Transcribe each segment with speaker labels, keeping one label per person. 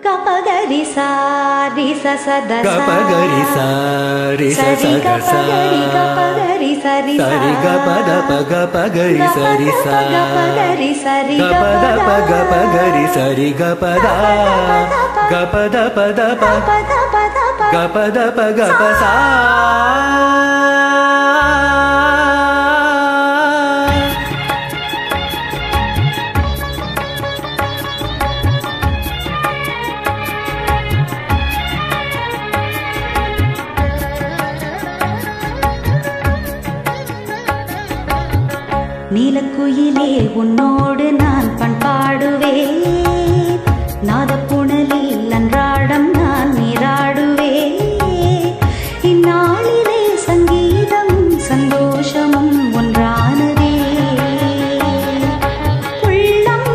Speaker 1: கபகரி sorry சசத
Speaker 2: கபகரி sorry
Speaker 1: சரி
Speaker 2: சசக
Speaker 1: கபகரி கபகரி சரி
Speaker 2: சரி கபத பகபகரி சரி சா
Speaker 1: கபகரி சரி
Speaker 2: கபத பகபகரி சரி கபத கபத பத ப
Speaker 1: பத பத ப
Speaker 2: கபத பகபசா
Speaker 1: நீலக்குயிலே உன்னோடு நான் பண்பாடுவேன் நாதப்புணலில் அன்றாடம் நான் நீராடுவேன் இந்நாளிலே சங்கீதம் சந்தோஷமும் ஒன்றானதே உள்ளம்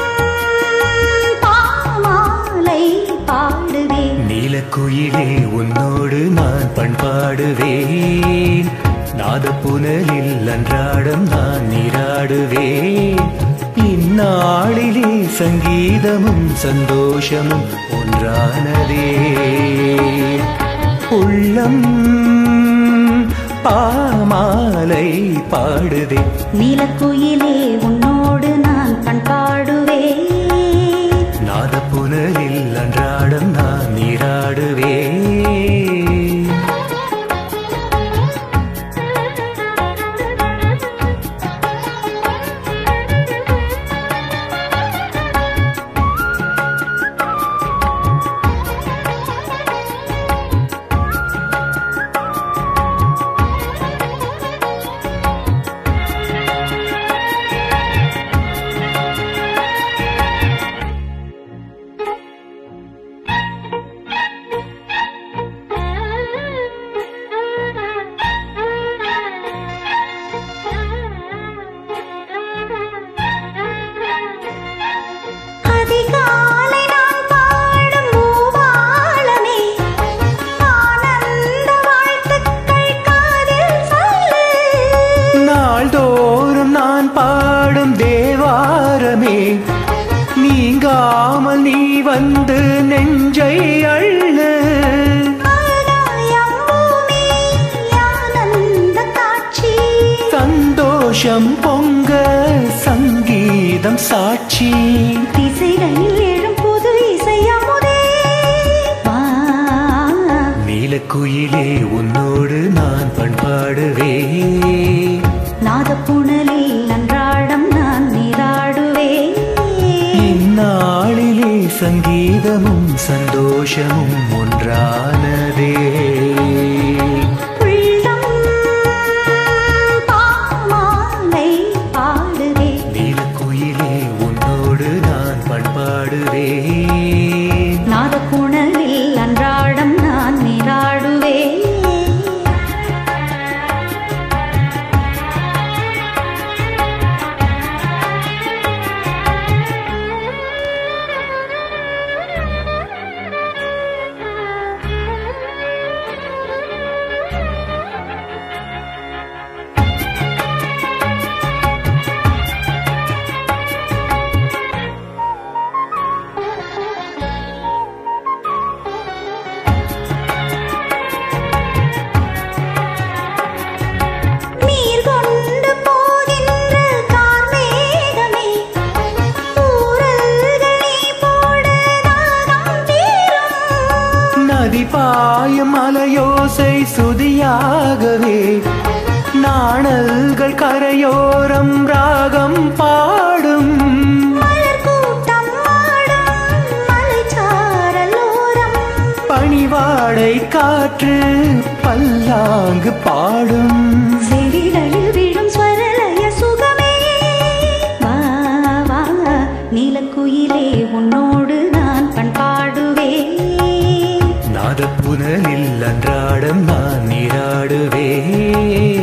Speaker 1: பாமாலை பாடுவேன்
Speaker 2: நீலக்குயிலே உன்னோடு நான் பண்பாடுவேன் நாதப்புனலில் அன்றாடம் நான் நீராடுவேன் இந்நாளிலே சங்கீதமும் சந்தோஷமும் ஒன்றானதே உள்ளம் பாமாலை பாடுதே
Speaker 1: நீலக்குயிலே உன்னோடு நான் பண்பாடுவேன்
Speaker 2: நாதப்புனலில் அன்றாடம் நான் நீராடுவேன்
Speaker 1: அதிகாலை நான் பாடும் பூபாலமே ஆனந்த வாழ்த்துக்கள் காதில் சொல்லு
Speaker 2: நாள்தோறும் நான் பாடும் தேவாரமே நீங்காமல் நீ வந்து நெஞ்சை அள்ளு
Speaker 1: ஆகாயம் பூமி ஆனந்த காட்சி
Speaker 2: சந்தோஷம் பொங்க சங்கீதம் சாட்சி
Speaker 1: திசைகளில் எழும் புது இசையமுதே வா
Speaker 2: நீலக்குயிலே உன்னோடு நான் பண்பாடுவேன்
Speaker 1: நாதப்புணலில் அன்றாடம் நான் நீராடுவேன்
Speaker 2: இந்நாளிலே சங்கீதமும் சந்தோஷமும் ஒன்றானதே
Speaker 1: உள்ளம் பாமாலை பாடுவேன்
Speaker 2: நீலக்குயிலே உன்னோடு நான் பண்பாடுவேன்
Speaker 1: நாதப்புணலில் அன்றாடம் நான் நீராடுவேன் நீர் கொண்டு போகின்ற கார்மேகமே ஊரல்கள் நீ போட தாகம் தீரும்
Speaker 2: நதி பாயும் அலையோசை சுதியாகவே நாணல்கள் கரையோரம் ராகம் பாடும்
Speaker 1: மலர் கூட்டம் ஆடும் மலைச்சாரலோரம்
Speaker 2: பணிவாடை காற்று பல்லாங்கு பாடும்
Speaker 1: செடிகளில் விழும் ஸ்வரலய சுகமே வா வா நீலக்குயிலே உன்னோடு நான் பண்பாடுவேன்
Speaker 2: நாதப்புனலில் அன்றாடம் நான் நீராடுவேன்